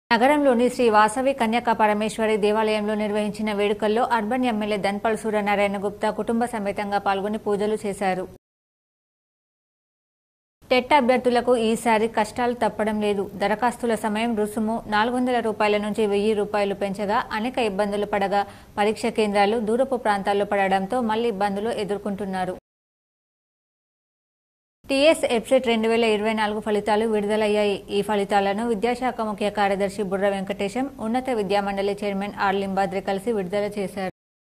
నగరంలోని శ్రీ వాసవి కన్యకా పరమేశ్వరి దేవాలయంలో నిర్వహించిన వేడుకల్లో అర్బన్ ఎమ్మెల్యే ధన్పాల్ సూర్యనారాయణ గుప్తా కుటుంబ సమేతంగా పాల్గొని పూజలు చేశారు టెట్ అభ్యర్థులకు ఈసారి కష్టాలు తప్పడం లేదు దరఖాస్తుల సమయం రుసుము నాలుగు వందల రూపాయల నుంచి వెయ్యి రూపాయలు పెంచగా అనేక ఇబ్బందులు పడగా పరీక్ష కేంద్రాలు దూరపు ప్రాంతాల్లో పడడంతో మళ్లీ ఇబ్బందులు ఎదుర్కొంటున్నారు టీఎస్ ఎప్సెట్ రెండు వేల ఇరవై నాలుగు ఫలితాలు విడుదలయ్యాయి ఈ ఫలితాలను విద్యాశాఖ ముఖ్య కార్యదర్శి బుర్ర వెంకటేశం ఉన్నత విద్యామండలి చైర్మన్ ఆర్ లింబాద్రి కలిసి విడుదల చేశారు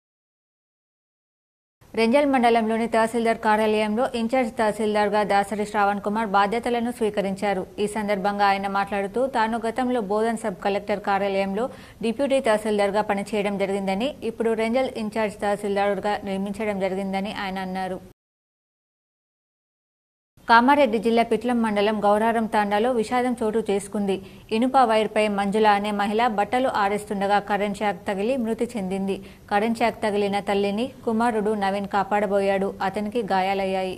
రెంజల్ మండలంలోని తహసీల్దార్ కార్యాలయంలో ఇన్ఛార్జ్ తహసీల్దార్గా దాసరి శ్రావణ్ కుమార్ బాధ్యతలను స్వీకరించారు ఈ సందర్భంగా ఆయన మాట్లాడుతూ తాను గతంలో బోధన్ సబ్ కలెక్టర్ కార్యాలయంలో డిప్యూటీ తహసీల్దార్గా పనిచేయడం జరిగిందని ఇప్పుడు రెంజల్ ఇన్ఛార్జ్ తహసీల్దార్గా నియమించడం జరిగిందని ఆయన అన్నారు కామారెడ్డి జిల్లా పిట్లం మండలం గౌరారం తాండాలో విషాదం చోటు చేసుకుంది ఇనుప వైర్పై మంజుల అనే మహిళ బట్టలు ఆరేస్తుండగా కరెంట్ షాక్ తగిలి మృతి చెందింది కరెంట్ షాక్ తగిలిన తల్లిని కుమారుడు నవీన్ కాపాడబోయాడు అతనికి గాయాలయ్యాయి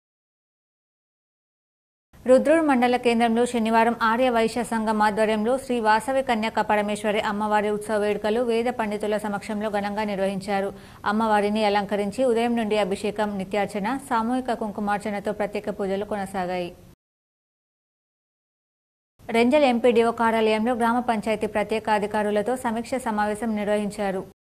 రుద్రూర్ మండల కేంద్రంలో శనివారం ఆర్య వైశ్య సంఘం ఆధ్వర్యంలో శ్రీ వాసవి కన్యక పరమేశ్వరి అమ్మవారి ఉత్సవ వేడుకలు వేద పండితుల సమక్షంలో ఘనంగా నిర్వహించారు అమ్మవారిని అలంకరించి ఉదయం నుండి అభిషేకం నిత్యార్చన సామూహిక కుంకుమార్చనతో ప్రత్యేక పూజలు కొనసాగాయి రెంజల్ ఎంపీడీఓ కార్యాలయంలో గ్రామ పంచాయతీ ప్రత్యేక అధికారులతో సమీక్ష సమావేశం నిర్వహించారు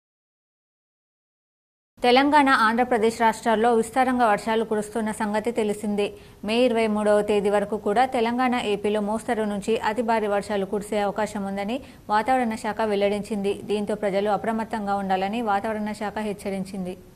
తెలంగాణ ఆంధ్రప్రదేశ్ రాష్ట్రాల్లో విస్తారంగా వర్షాలు కురుస్తున్న సంగతి తెలిసిందే మే ఇరవై మూడవ తేదీ వరకు కూడా తెలంగాణ ఏపీలో మోస్తరు నుంచి అతి భారీ వర్షాలు కురిసే అవకాశం ఉందని వాతావరణ శాఖ వెల్లడించింది దీంతో ప్రజలు అప్రమత్తంగా ఉండాలని వాతావరణ శాఖ హెచ్చరించింది